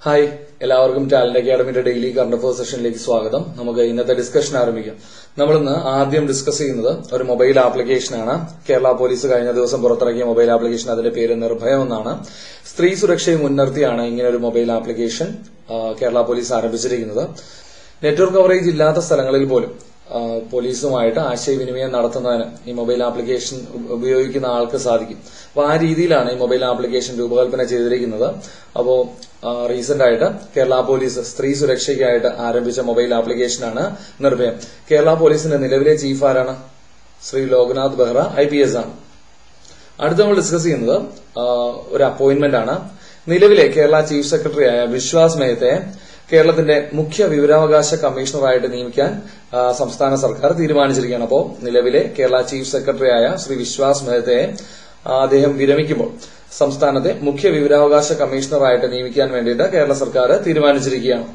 hi എല്ലാവർക്കും talent അക്കാഡമിയുടെ daily current affairs സെഷനിലേക്ക് സ്വാഗതം നമുക്ക് ഇന്നത്തെ ഡിസ്കഷൻ ആരംഭിക്കാം നമ്മളിന്ന് ആദ്യം ഡിസ്കസ് ചെയ്യുന്നത് ഒരു മൊബൈൽ ആപ്ലിക്കേഷനാണ് കേരള പോലീസ് കഴിഞ്ഞ ദിവസം പുറത്തിറക്കിയ മൊബൈൽ ആപ്ലിക്കേഷൻ അതിന്റെ പേര് നിർഭയം എന്നാണ് സ്ത്രീ സുരക്ഷയെ മുൻനിർത്തിയാണ് ഇങ്ങനെ ഒരു മൊബൈൽ ആപ്ലിക്കേഷൻ ആ, കേരള പോലീസ് ആരംഭിച്ചിരിക്കുന്നത് നെറ്റ്വർക്ക് കവറേജ് ഇല്ലാത്ത സ്ഥലങ്ങളിൽ പോലും ആ, പോലീസുമായിട്ട് ആശയവിനിമയം നടത്തുന്നതിന് ഈ മൊബൈൽ ആപ്ലിക്കേഷൻ ഉപ- ഉപയോഗിക്കുന്ന ആൾക്ക് സാധിക്കും അപ്പൊ ആ രീതിയിലാണ് ഈ മൊബൈൽ ആപ്ലിക്കേഷൻ രൂപകൽപ്പന ചെയ്തിരിക്കുന്നത് അപ്പോ റീസെന്റ് ആയിട്ട് കേരള പോലീസ് സ്ത്രീ സുരക്ഷയ്ക്കായിട്ട് ആരംഭിച്ച മൊബൈൽ ആപ്ലിക്കേഷനാണ് നിർഭയം കേരള പോലീസിന്റെ നിലവിലെ ചീഫ് ആരാണ് Shri Loknath Behera I P S ആണ് അടുത്ത് നമ്മൾ ഡിസ്കസ് ചെയ്യുന്നത് ആ, ഒരു അപ്പോയിന്റ്മെന്റ് ആണ് നിലവിലെ കേരള ചീഫ് സെക്രട്ടറിയായ വിശ്വാസ് മേത്തയെ കേരളത്തിന്റെ മുഖ്യ വിവരാവകാശ കമ്മീഷണറായിട്ട് നിയമിക്കാൻ ആ, സംസ്ഥാന സർക്കാർ തീരുമാനിച്ചിരിക്കുകയാണ് അപ്പോൾ നിലവിലെ കേരള ചീഫ് സെക്രട്ടറിയായ ശ്രീ വിശ്വാസ് മേത്തയെ ആ, അദ്ദേഹം വിരമിക്കുമ്പോൾ സംസ്ഥാനത്തെ മുഖ്യ വിവരാവകാശ കമ്മീഷണറായിട്ട് നിയമിക്കാൻ വേണ്ടിയിട്ട് കേരള സർക്കാർ തീരുമാനിച്ചിരിക്കുകയാണ്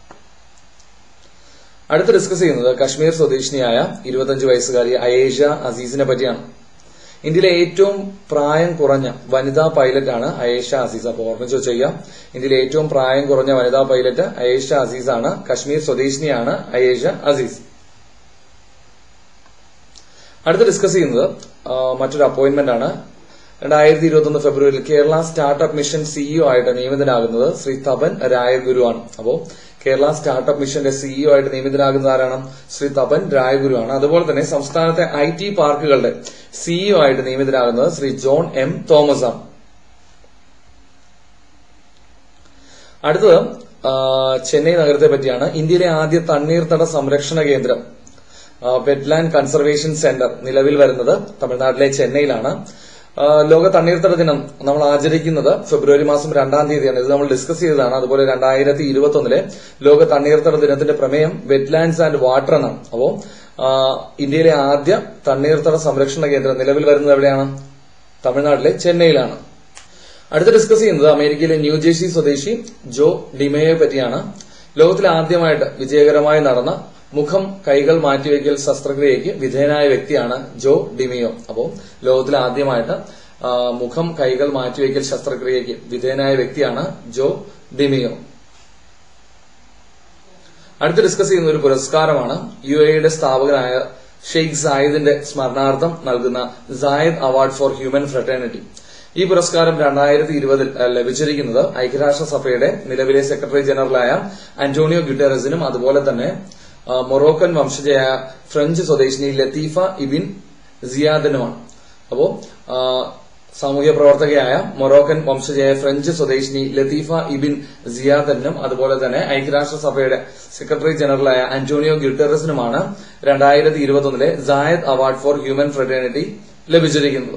അടുത്ത് ഡിസ്കസ് ചെയ്യുന്നത് കശ്മീർ സ്വദേശിനിയായ ഇരുപത്തഞ്ച് വയസ്സുകാരി അയേഷ അസീസിനെ പറ്റിയാണ് ഇന്ത്യയിലെ ഏറ്റവും പ്രായം കുറഞ്ഞ വനിതാ പൈലറ്റാണ് അയേഷ അസീസ് അപ്പോൾ ഓർമ്മിച്ച് വെച്ചേക്കാം ഇന്ത്യയിലെ ഏറ്റവും പ്രായം കുറഞ്ഞ വനിതാ പൈലറ്റ് അയേഷ അസീസാണ് കശ്മീർ സ്വദേശിനിയാണ് അയേഷ അസീസ് അടുത്ത് ഡിസ്കസ് ചെയ്യുന്നത് ആ, മറ്റൊരു അപ്പോയിന്റ്മെന്റ് ആണ് രണ്ടായിരത്തി ഇരുപത്തൊന്ന് ഫെബ്രുവരിയിൽ കേരള സ്റ്റാർട്ടപ്പ് മിഷൻ സിഇഒ ആയിട്ട് നിയമിതനാകുന്നത് ശ്രീ തപൻ രായഗുരു ആണ് അപ്പോ കേരള സ്റ്റാർട്ടപ്പ് മിഷന്റെ സിഇഒ ആയിട്ട് നിയമിതനാകുന്നത് ആരാണ് ശ്രീ തപൻ രായഗുരു ആണ് അതുപോലെ തന്നെ സംസ്ഥാനത്തെ ഐ ടി പാർക്കുകളുടെ സിഇഒ ആയിട്ട് നിയമിതനാകുന്നത് ശ്രീ ജോൺ എം തോമസ് ആണ് അടുത്തത് ആ, ചെന്നൈ നഗരത്തെ പറ്റിയാണ് ഇന്ത്യയിലെ ആദ്യ തണ്ണീർത്തട സംരക്ഷണ കേന്ദ്രം വെറ്റ്ലാൻഡ് കൺസർവേഷൻ സെന്റർ നിലവിൽ വരുന്നത് തമിഴ്നാട്ടിലെ ചെന്നൈയിലാണ് ആ, ലോക തണ്ണീർത്തട ദിനം നമ്മൾ ആചരിക്കുന്നത് ഫെബ്രുവരി മാസം രണ്ടാം തീയതിയാണ് ഇത് നമ്മൾ ഡിസ്കസ് ചെയ്തതാണ് അതുപോലെ രണ്ടായിരത്തി ഇരുപത്തി ഒന്നിലെ ലോക തണ്ണീർത്തട ദിനത്തിന്റെ പ്രമേയം വെറ്റ്ലാൻഡ്സ് ആൻഡ് വാട്ടർ എന്നാണ് അപ്പോ ആ, ഇന്ത്യയിലെ ആദ്യ തണ്ണീർത്തട സംരക്ഷണ കേന്ദ്രം നിലവിൽ വരുന്നത് എവിടെയാണ് തമിഴ്നാട്ടിലെ ചെന്നൈയിലാണ് അടുത്ത ഡിസ്കസ് ചെയ്യുന്നത് അമേരിക്കയിലെ ന്യൂജേഴ്സി സ്വദേശി ജോ ഡിമയെ പറ്റിയാണ് ലോകത്തിൽ ആദ്യമായിട്ട് വിജയകരമായി നടന്ന മുഖം കൈകൾ മാറ്റിവെക്കൽ ശസ്ത്രക്രിയയ്ക്ക് വിധേയനായ വ്യക്തിയാണ് ജോ ഡിമിയോ അപ്പോൾ ലോകത്തിൽ ആദ്യമായിട്ട് ആ, മുഖം കൈകൾ മാറ്റിവെക്കൽ ശസ്ത്രക്രിയയ്ക്ക് വിധേയനായ വ്യക്തിയാണ് ജോ ഡിമിയോ അടുത്ത് ഡിസ്കസ് ചെയ്യുന്ന ഒരു പുരസ്കാരമാണ് യു എയുടെ സ്ഥാപകനായ ഷെയ്ഖ് സായിദിന്റെ സ്മരണാർത്ഥം നൽകുന്ന Zayed award for human fraternity ഈ പുരസ്കാരം രണ്ടായിരത്തി ഇരുപതിൽ ലഭിച്ചിരിക്കുന്നത് ഐക്യരാഷ്ട്രസഭയുടെ നിലവിലെ സെക്രട്ടറി ജനറലായ അന്റോണിയോ ഗുട്ടറസിനും അതുപോലെ തന്നെ ആ, മൊറോക്കൻ വംശജയായ ഫ്രഞ്ച് സ്വദേശിനി ലത്തീഫ ഇബിൻ സിയാദിനുമാണ് അപ്പോ ആ, സാമൂഹ്യ പ്രവർത്തകയായ മൊറോക്കൻ വംശജയായ ഫ്രഞ്ച് സ്വദേശിനി ലത്തീഫ ഇബിൻ സിയാദനും അതുപോലെ തന്നെ ഐക്യരാഷ്ട്രസഭയുടെ സെക്രട്ടറി ജനറലായ അന്റോണിയോ ഗുട്ടറസിനുമാണ് രണ്ടായിരത്തി ഇരുപത്തൊന്നിലെ Zayed award for human fraternity ലഭിച്ചിരിക്കുന്നത്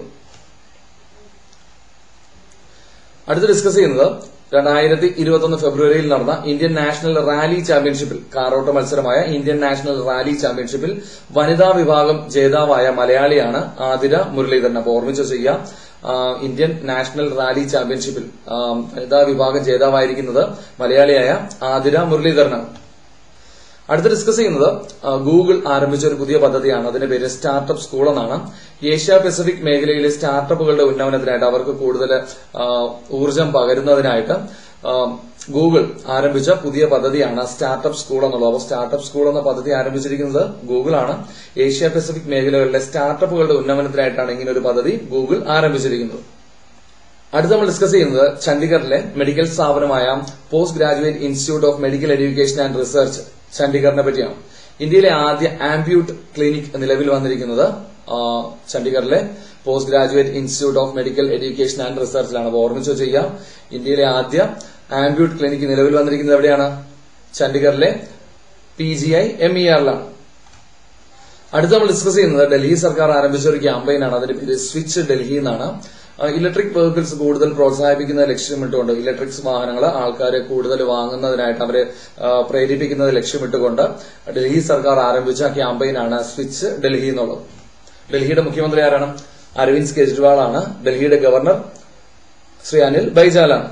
അടുത്ത് ഡിസ്കസ് ചെയ്യുന്നത് രണ്ടായിരത്തി ഇരുപത്തൊന്ന് ഫെബ്രുവരിയിൽ നടന്ന ഇന്ത്യൻ നാഷണൽ റാലി ചാമ്പ്യൻഷിപ്പിൽ കാറോട്ട മത്സരമായ ഇന്ത്യൻ നാഷണൽ റാലി ചാമ്പ്യൻഷിപ്പിൽ വനിതാ വിഭാഗം ജേതാവായ മലയാളിയാണ് ആതിര മുരളീധരൻ അപ്പോൾ ഓർമ്മിച്ച് ചെയ്യാം ആ, ഇന്ത്യൻ നാഷണൽ റാലി ചാമ്പ്യൻഷിപ്പിൽ ആ, വനിതാ വിഭാഗം ജേതാവായിരിക്കുന്നത് മലയാളിയായ ആതിര മുരളീധരനാണ് അടുത്ത് ഡിസ്കസ് ചെയ്യുന്നത് ആ, ഗൂഗിൾ ആരംഭിച്ച ഒരു പുതിയ പദ്ധതിയാണ് അതിന്റെ പേര് സ്റ്റാർട്ടപ്പ് സ്കൂൾ എന്നാണ് ഏഷ്യ പസഫിക് മേഖലയിലെ സ്റ്റാർട്ടപ്പുകളുടെ ഉന്നമനത്തിനായിട്ട് അവർക്ക് കൂടുതൽ ആ, ഊർജം പകരുന്നതിനായിട്ട് ആ, ഗൂഗിൾ ആരംഭിച്ച പുതിയ പദ്ധതിയാണ് സ്റ്റാർട്ടപ്പ് സ്കൂൾ എന്നുള്ളത് അപ്പോൾ സ്റ്റാർട്ടപ്പ് സ്കൂൾ എന്ന പദ്ധതി ആരംഭിച്ചിരിക്കുന്നത് ഗൂഗിൾ ആണ് ഏഷ്യ പസഫിക് മേഖലകളിലെ സ്റ്റാർട്ടപ്പുകളുടെ ഉന്നമനത്തിനായിട്ടാണ് ഇങ്ങനെ ഒരു പദ്ധതി ഗൂഗിൾ ആരംഭിച്ചിരിക്കുന്നത് അടുത്ത് നമ്മൾ ഡിസ്കസ് ചെയ്യുന്നത് ചണ്ഡീഗറിലെ മെഡിക്കൽ സ്ഥാപനമായ post graduate institute of medical education and research ചണ്ഡീഗറിനെ പറ്റിയാണ് ഇന്ത്യയിലെ ആദ്യ ആംബ്യൂട്ട് ക്ലിനിക് നിലവിൽ വന്നിരിക്കുന്നത് ആ, ചണ്ഡീഗറിലെ post graduate institute of medical education and റിസർച്ചിലാണ് അപ്പോൾ ഓർമ്മിച്ച് ചെയ്യാം ഇന്ത്യയിലെ ആദ്യ ആംബ്യൂട്ട് ക്ലിനിക് നിലവിൽ വന്നിരിക്കുന്നത് എവിടെയാണ് ചണ്ഡീഗറിലെ P G I M E ആറിലാണ് അടുത്ത് നമ്മൾ ഡിസ്കസ് ചെയ്യുന്നത് ഡൽഹി സർക്കാർ ആരംഭിച്ച ഒരു ക്യാമ്പയിനാണ് അതിന്റെ പേര് സ്വിച്ച് ഡൽഹി എന്നാണ് ഇലക്ട്രിക് വെഹിക്കിൾസ് കൂടുതൽ പ്രോത്സാഹിപ്പിക്കുന്ന ലക്ഷ്യമിട്ടുകൊണ്ട് ഇലക്ട്രിക്സ് വാഹനങ്ങൾ ആൾക്കാരെ കൂടുതൽ വാങ്ങുന്നതിനായിട്ട് അവരെ ആ, പ്രേരിപ്പിക്കുന്നത് ലക്ഷ്യമിട്ടുകൊണ്ട് ഡൽഹി സർക്കാർ ആരംഭിച്ച ക്യാമ്പയിനാണ് സ്വിച്ച് ഡൽഹി എന്നുള്ളത് ഡൽഹിയുടെ മുഖ്യമന്ത്രി ആരാണ് അരവിന്ദ് കെജ്രിവാൾ ആണ് ഡൽഹിയുടെ ഗവർണർ ശ്രീ അനിൽ ബൈജാലാണ്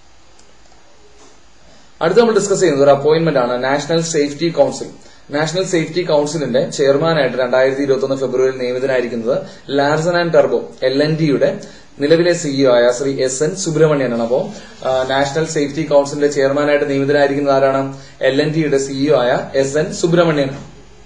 അടുത്ത് നമ്മൾ ഡിസ്കസ് ചെയ്യുന്നത് ഒരു അപ്പോയിന്റ്മെന്റ് ആണ് national safety council national safety കൌൺസിലിന്റെ ചെയർമാനായിട്ട് രണ്ടായിരത്തി ഇരുപത്തി ഒന്ന് ഫെബ്രുവരിയിൽ നിയമിതനായിരിക്കുന്നത് ലാർസൺ ആൻഡ് ടർബോ എൽ എൻ ഡിയുടെ നിലവിലെ സിഇഒ ആയ ശ്രീ എസ് എൻ സുബ്രഹ്മണ്യനാണ് അപ്പോൾ നാഷണൽ സേഫ്റ്റി കൌൺസിലിന്റെ ചെയർമാനായിട്ട് നിയമിതനായിരിക്കുന്നത് ആരാണ് എൽ എൻ ടിയുടെ സിഇഒ ആയ എസ് എൻ സുബ്രഹ്മണ്യനാണ്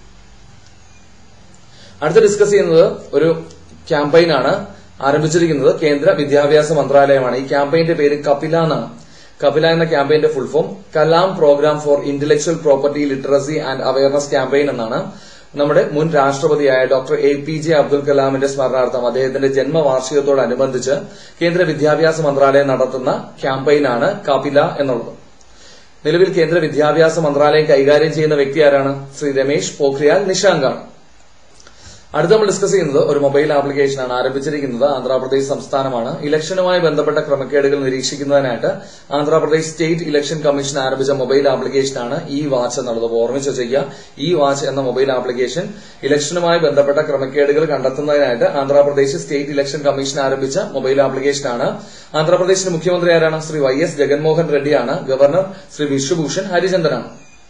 അടുത്ത് ഡിസ്കസ് ചെയ്യുന്നത് ഒരു ക്യാമ്പയിനാണ് ആരംഭിച്ചിരിക്കുന്നത് കേന്ദ്ര വിദ്യാഭ്യാസ മന്ത്രാലയമാണ് ഈ ക്യാമ്പയിന്റെ പേര് കപില എന്നാണ് കപില എന്ന ക്യാമ്പയിന്റെ full form Kalam program for intellectual property literacy and awareness campaign എന്നാണ് നമ്മുടെ മുൻ രാഷ്ട്രപതിയായ doctor A P J Abdul കലാമിന്റെ സ്മരണാർത്ഥം അദ്ദേഹത്തിന്റെ ജന്മവാർഷികത്തോടനുബന്ധിച്ച് കേന്ദ്ര വിദ്യാഭ്യാസ മന്ത്രാലയം നടത്തുന്ന ക്യാമ്പയിനാണ് കപില എന്നുള്ളത് നിലവിൽ കേന്ദ്ര വിദ്യാഭ്യാസ മന്ത്രാലയം കൈകാര്യം ചെയ്യുന്ന വ്യക്തി ആരാണ് ശ്രീ രമേശ് പോഖ്രിയാൽ നിഷാങ്കാണ് അടുത്ത നമ്മൾ ഡിസ്കസ് ചെയ്യുന്നത് ഒരു മൊബൈൽ ആപ്ലിക്കേഷനാണ് ആരംഭിച്ചിരിക്കുന്നത് ആന്ധ്രാപ്രദേശ് സംസ്ഥാനമാണ് ഇലക്ഷനുമായി ബന്ധപ്പെട്ട ക്രമക്കേടുകൾ നിരീക്ഷിക്കുന്നതിനായിട്ട് ആന്ധ്രാപ്രദേശ് സ്റ്റേറ്റ് ഇലക്ഷൻ കമ്മീഷൻ ആരംഭിച്ച മൊബൈൽ ആപ്ലിക്കേഷനാണ് ഈ വാച്ച് എന്നുള്ളത് അപ്പോൾ ഓർമ്മിച്ച് വെച്ചിരിക്കുക ഈ വാച്ച് എന്ന മൊബൈൽ ആപ്ലിക്കേഷൻ ഇലക്ഷനുമായി ബന്ധപ്പെട്ട ക്രമക്കേടുകൾ കണ്ടെത്തുന്നതിനായിട്ട് ആന്ധ്രാപ്രദേശ് സ്റ്റേറ്റ് ഇലക്ഷൻ കമ്മീഷൻ ആരംഭിച്ച മൊബൈൽ ആപ്ലിക്കേഷനാണ് ആന്ധ്രാപ്രദേശിന്റെ മുഖ്യമന്ത്രി ആരാണ് ശ്രീ വൈ എസ് ജഗൻമോഹൻ റെഡ്ഡിയാണ് ഗവർണർ ശ്രീ വിശ്വഭൂഷൺ ഹരിചന്ദനാണ്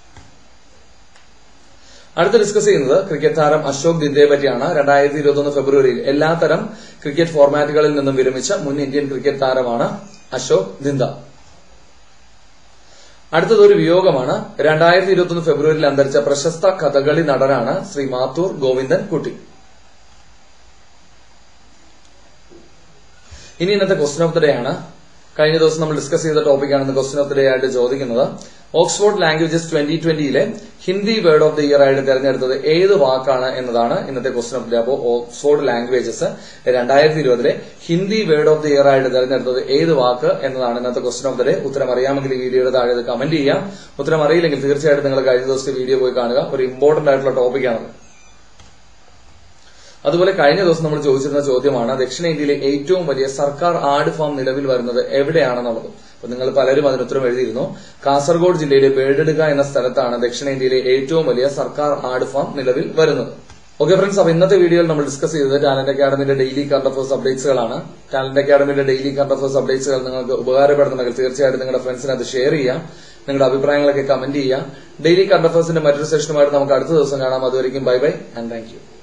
അടുത്ത് ഡിസ്കസ് ചെയ്യുന്നത് ക്രിക്കറ്റ് താരം അശോക് ദിന്ദയെ പറ്റിയാണ് രണ്ടായിരത്തി ഇരുപത്തൊന്ന് ഫെബ്രുവരിയിൽ എല്ലാത്തരം ക്രിക്കറ്റ് ഫോർമാറ്റുകളിൽ നിന്നും വിരമിച്ച മുൻ ഇന്ത്യൻ ക്രിക്കറ്റ് താരമാണ് അശോക് ദിന്ദ അടുത്തത് ഒരു വിയോഗമാണ് രണ്ടായിരത്തി ഇരുപത്തൊന്ന് ഫെബ്രുവരിയിൽ അന്തരിച്ച പ്രശസ്ത കഥകളി നടനാണ് ശ്രീ മാത്തൂർ ഗോവിന്ദൻ കുട്ടി ഇനി ഇന്നത്തെ ക്വസ്റ്റൻ ഓഫ് ദ ഡേ ആണ് കഴിഞ്ഞ ദിവസം നമ്മൾ ഡിസ്കസ് ചെയ്ത ടോപ്പിക്കാണ് ഇന്ന് ക്വസ്റ്റൻ ഓഫ് ദ ഡേ ആയിട്ട് ചോദിക്കുന്നത് ഓക്സ്ഫോർഡ് ലാംഗ്വേജസ് ട്വന്റി ട്വന്റിയിലെ Hindi word of the year ആയിട്ട് തെരഞ്ഞെടുത്തത് ഏത് വാക്കാണ് എന്നതാണ് ഇന്നത്തെ ക്വസ്റ്റൻ ഓഫ് ദി അപ്പോൾ ഓക്സ്ഫോർഡ് ലാംഗ്വേജസ് രണ്ടായിരത്തി ഇരുപതിലെ Hindi word of the year ആയിട്ട് തെരഞ്ഞെടുത്തത് ഏത് വാക്ക് എന്നതാണ് ഇന്നത്തെ ക്വസ്റ്റൻ ഓഫ് ദി ഡേ ഉത്തരം അറിയാമെങ്കിൽ ഈ വീഡിയോയുടെ താഴെ ഇത് കമന്റ് ചെയ്യാം ഉത്തരം അറിയില്ലെങ്കിൽ തീർച്ചയായിട്ടും നിങ്ങൾ കഴിഞ്ഞ ദിവസത്തെ വീഡിയോ പോയി കാണുക ഒരു ഇമ്പോർട്ടന്റ് ആയിട്ടുള്ള ടോപ്പിക്കാണത് അതുപോലെ കഴിഞ്ഞ ദിവസം നമ്മൾ ചോദിച്ചിരുന്ന ചോദ്യമാണ് ദക്ഷിണേന്ത്യയിലെ ഏറ്റവും വലിയ സർക്കാർ ആട് ഫാം നിലവിൽ വരുന്നത് എവിടെയാണെന്നുള്ളത് അപ്പൊ നിങ്ങൾ പലരും അതിന് ഉത്തരം എഴുതിയിരുന്നു കാസർഗോഡ് ജില്ലയിലെ ബേഡെടുക്ക എന്ന സ്ഥലത്താണ് ദക്ഷിണേന്ത്യയിലെ ഏറ്റവും വലിയ സർക്കാർ ആട് ഫാം നിലവിൽ വരുന്നത് ഓക്കെ ഫ്രണ്ട്സ് അപ്പൊ ഇന്നത്തെ വീഡിയോയിൽ നമ്മൾ ഡിസ്കസ് ചെയ്തത് ടാലന്റ് അക്കാഡമിയുടെ ഡെയിലി കറണ്ട് അഫേഴ്സ് അപ്ഡേറ്റ്സുകളാണ് ടാലന്റ് അക്കാഡമിയുടെ ഡെയിലി കറണ്ട് അഫേഴ്സ് അപ്ഡേറ്റ്സുകൾ നിങ്ങൾക്ക് ഉപകാരപ്പെടുന്നുണ്ടെങ്കിൽ തീർച്ചയായിട്ടും നിങ്ങളുടെ ഫ്രണ്ട്സിന് അത് ഷെയർ ചെയ്യാം നിങ്ങളുടെ അഭിപ്രായങ്ങളൊക്കെ കമന്റ് ചെയ്യാം ഡെയിലി കറണ്ട് അഫേഴ്സിന്റെ മറ്റൊരു സെഷനുമായിട്ട് നമുക്ക് അടുത്ത ദിവസം കാണാം അതുവരെയും bye bye and thank U